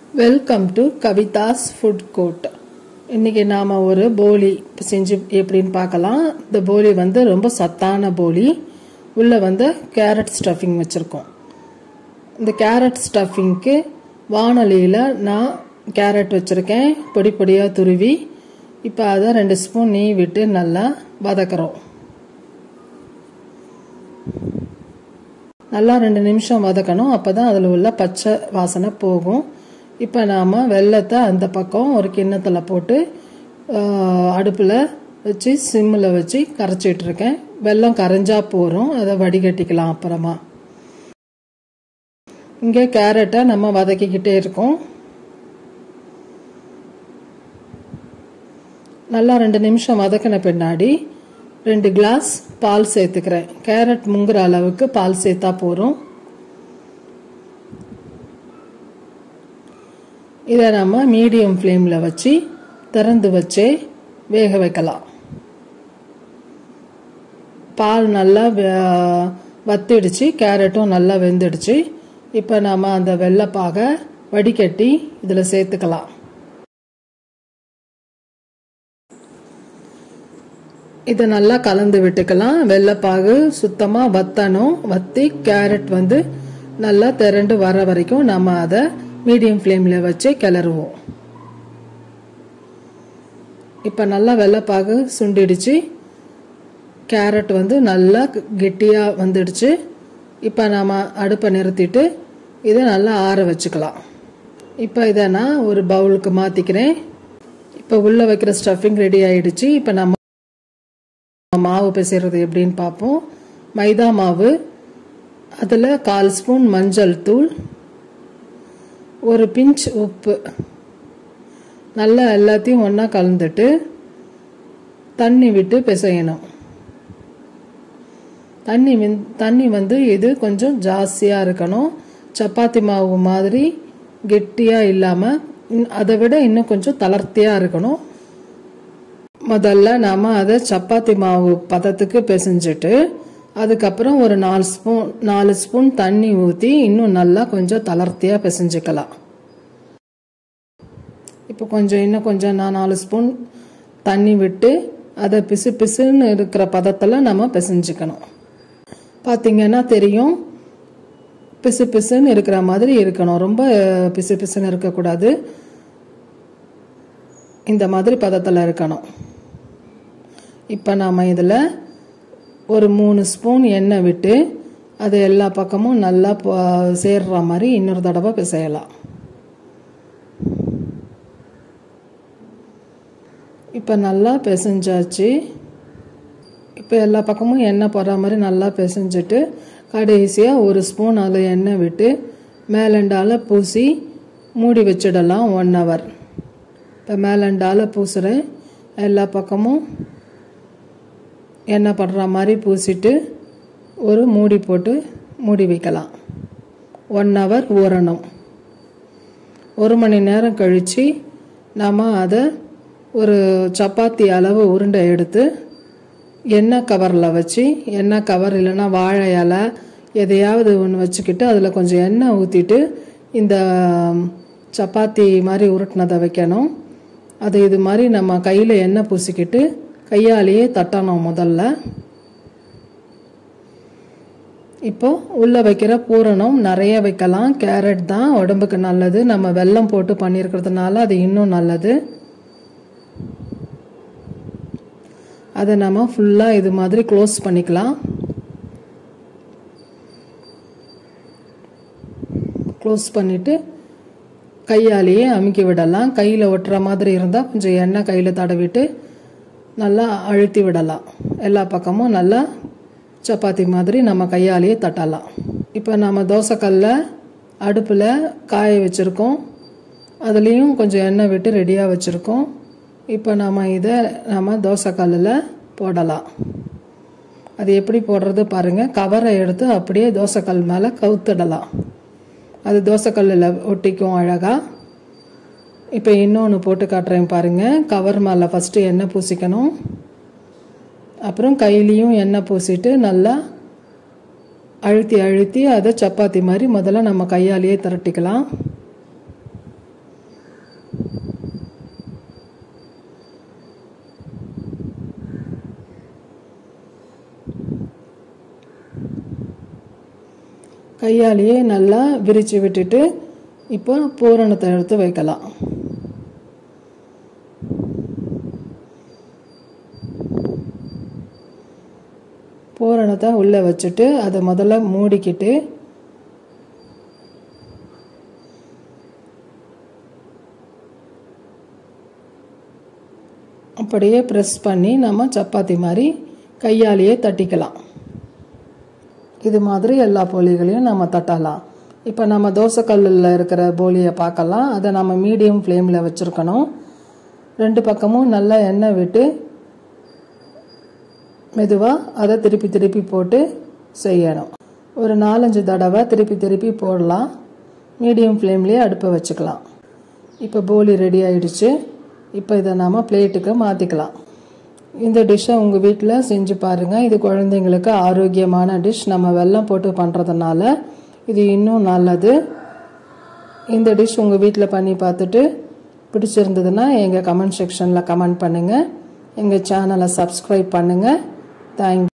welcome to Kavitha's food court இன்னைக்கு நாம் ஒரு போலி செஞ்சு எப்படின்னு பார்க்கலாம் இந்த போலி வந்து ரொம்ப சத்தான போலி உள்ளே வந்து கேரட் ஸ்டஃபிங் வச்சுருக்கோம் இந்த கேரட் ஸ்டஃபிங்க்கு வானொலியில் நான் கேரட் வச்சுருக்கேன் பொடி பொடியாக துருவி இப்போ அதை ரெண்டு ஸ்பூன் நெய் விட்டு நல்லா வதக்குறோம் நல்லா ரெண்டு நிமிஷம் வதக்கணும் அப்போ தான் அதில் உள்ள பச்சை வாசனை போகும் இப்போ நாம் வெள்ளத்தை அந்த பக்கம் ஒரு கிண்ணத்தில் போட்டு அடுப்பில் வச்சு சிம்மில் வச்சு கரைச்சிட்ருக்கேன் வெள்ளம் கரைஞ்சா போகிறோம் அதை வடிகட்டிக்கலாம் அப்புறமா இங்கே கேரட்டை நம்ம வதக்கிக்கிட்டே இருக்கோம் நல்லா ரெண்டு நிமிஷம் வதக்கின பின்னாடி ரெண்டு கிளாஸ் பால் சேர்த்துக்கிறேன் கேரட் முங்குற அளவுக்கு பால் சேர்த்தா போகிறோம் இதை நம்ம மீடியம் ஃப்ளேமில் வச்சு திறந்து வச்சே வேக வைக்கலாம் பால் நல்லா வத்திடுச்சு கேரட்டும் நல்லா வெந்துடுச்சு இப்போ நாம் அந்த வெள்ளைப்பாகை வடிகட்டி இதில் சேர்த்துக்கலாம் இதை நல்லா கலந்து விட்டுக்கலாம் வெள்ளைப்பாகு சுத்தமாக வத்தணும் வத்தி கேரட் வந்து நல்லா திரண்டு வர வரைக்கும் நம்ம அதை மீடியம் ஃப்ளேமில் வச்சு கிளறுவோம் இப்போ நல்லா வெள்ளைப்பாகு சுண்டிடுச்சு கேரட் வந்து நல்லா கெட்டியாக வந்துடுச்சு இப்போ நாம் அடுப்பை நிறுத்திட்டு இதை நல்லா ஆற வச்சுக்கலாம் இப்போ இதை நான் ஒரு பவுலுக்கு மாற்றிக்கிறேன் இப்போ உள்ளே வைக்கிற ஸ்டஃபிங் ரெடி ஆயிடுச்சு இப்போ நம்ம மாவு பிசைறது எப்படின்னு பார்ப்போம் மைதா மாவு அதில் கால் ஸ்பூன் மஞ்சள் தூள் ஒரு பிஞ்ச் உப்பு நல்லா எல்லாத்தையும் ஒன்றா கலந்துட்டு தண்ணி விட்டு பிசையணும் தண்ணி தண்ணி வந்து இது கொஞ்சம் ஜாஸ்தியாக இருக்கணும் சப்பாத்தி மாவு மாதிரி கெட்டியாக இல்லாமல் அதை விட இன்னும் கொஞ்சம் தளர்த்தியாக இருக்கணும் முதல்ல நாம் அதை சப்பாத்தி மாவு பதத்துக்கு பிசைஞ்சிட்டு அதுக்கப்புறம் ஒரு நாலு ஸ்பூன் நாலு ஸ்பூன் தண்ணி ஊற்றி இன்னும் நல்லா கொஞ்சம் தளர்த்தியாக பிசைஞ்சிக்கலாம் இப்போ கொஞ்சம் இன்னும் கொஞ்சம் நான் நாலு ஸ்பூன் தண்ணி விட்டு அதை பிசு பிசுன்னு இருக்கிற பதத்தில் நம்ம பிசைஞ்சிக்கணும் பார்த்திங்கன்னா தெரியும் பிசு பிசுன்னு இருக்கிற மாதிரி இருக்கணும் ரொம்ப பிசு பிசுன்னு இருக்கக்கூடாது இந்த மாதிரி பதத்தில் இருக்கணும் இப்போ நாம் இதில் ஒரு மூணு ஸ்பூன் எண்ணெய் விட்டு அது எல்லா பக்கமும் நல்லா சேர்ற மாதிரி இன்னொரு தடவை பிசையலாம் இப்போ நல்லா பிசைஞ்சாச்சு இப்போ எல்லா பக்கமும் எண்ணெய் போடுற மாதிரி நல்லா பிசைஞ்சிட்டு கடைசியாக ஒரு ஸ்பூன் அதில் எண்ணெய் விட்டு மேலண்டால் பூசி மூடி வச்சிடலாம் ஒன் ஹவர் இப்போ மேலண்டால் பூசுகிறேன் எல்லா பக்கமும் எண்ணெய் படுற மாதிரி பூசிட்டு ஒரு மூடி போட்டு மூடி வைக்கலாம் ஒன் ஹவர் ஊறணும் ஒரு மணி நேரம் கழித்து நாம் அதை ஒரு சப்பாத்தி அளவு உருண்டை எடுத்து எண்ணெய் கவரில் வச்சு எண்ணெய் கவர் இல்லைன்னா வாழை இலை எதையாவது ஒன்று வச்சுக்கிட்டு அதில் கொஞ்சம் எண்ணெய் ஊற்றிட்டு இந்த சப்பாத்தி மாதிரி உருட்டினதை வைக்கணும் அது இது மாதிரி நம்ம கையில் எண்ணெய் பூசிக்கிட்டு கையாலேயே தட்டணும் முதல்ல இப்போ உள்ளே வைக்கிற பூரணம் நிறைய வைக்கலாம் கேரட் தான் உடம்புக்கு நல்லது நம்ம வெல்லம் போட்டு பண்ணியிருக்கிறதுனால அது இன்னும் நல்லது அதை நம்ம ஃபுல்லாக இது மாதிரி க்ளோஸ் பண்ணிக்கலாம் க்ளோஸ் பண்ணிவிட்டு கையாலேயே அமுக்கி விடலாம் கையில் ஒட்டுற மாதிரி இருந்தால் கொஞ்சம் எண்ணெய் கையில் தடவிட்டு நல்லா அழுத்தி விடலாம் எல்லா பக்கமும் நல்லா சப்பாத்தி மாதிரி நம்ம கையாலேயே தட்டலாம் இப்போ நம்ம தோசைக்கல்ல அடுப்பில் காய வச்சுருக்கோம் அதுலேயும் கொஞ்சம் எண்ணெய் விட்டு ரெடியாக வச்சுருக்கோம் இப்போ நம்ம இதை நம்ம தோசைக்கல்லில் போடலாம் அது எப்படி போடுறது பாருங்கள் கவரை எடுத்து அப்படியே தோசைக்கல் மேலே கவுத்துடலாம் அது தோசைக்கல்லில் ஒட்டிக்கும் அழகாக இப்போ இன்னொன்று போட்டு காட்டுறேன் பாருங்கள் கவர் மேலே ஃபஸ்ட்டு எண்ணெய் பூசிக்கணும் அப்புறம் கையிலையும் எண்ணெய் பூசிட்டு நல்லா அழுத்தி அழுத்தி அதை சப்பாத்தி மாதிரி முதல்ல நம்ம கையாலேயே திரட்டிக்கலாம் கையாலேயே நல்லா விரித்து விட்டுட்டு இப்போ பூரணத்தை எடுத்து வைக்கலாம் பூரணத்தை உள்ளே வச்சுட்டு அதை முதல்ல மூடிக்கிட்டு அப்படியே ப்ரெஸ் பண்ணி நம்ம சப்பாத்தி மாதிரி கையாலேயே தட்டிக்கலாம் இது மாதிரி எல்லா போலிகளையும் நம்ம தட்டலாம் இப்போ நம்ம தோசைக்கல்லில் இருக்கிற போலியை பார்க்கலாம் அதை நம்ம மீடியம் ஃப்ளேமில் வச்சுருக்கணும் ரெண்டு பக்கமும் நல்லா எண்ணெய் விட்டு மெதுவாக அதை திருப்பி திருப்பி போட்டு செய்யணும் ஒரு நாலஞ்சு தடவை திருப்பி திருப்பி போடலாம் மீடியம் ஃப்ளேம்லேயே அடுப்பை வச்சுக்கலாம் இப்போ போலி ரெடி ஆயிடுச்சு இப்போ இதை நாம் பிளேட்டுக்கு மாற்றிக்கலாம் இந்த டிஷ்ஷை உங்கள் வீட்டில் செஞ்சு பாருங்கள் இது குழந்தைங்களுக்கு ஆரோக்கியமான டிஷ் நம்ம வெல்லம் போட்டு பண்ணுறதுனால இது இன்னும் நல்லது இந்த டிஷ் உங்கள் வீட்டில் பண்ணி பார்த்துட்டு பிடிச்சிருந்ததுன்னா எங்கள் கமெண்ட் செக்ஷனில் கமெண்ட் பண்ணுங்கள் எங்கள் சேனலை சப்ஸ்கிரைப் பண்ணுங்கள் தேங்க்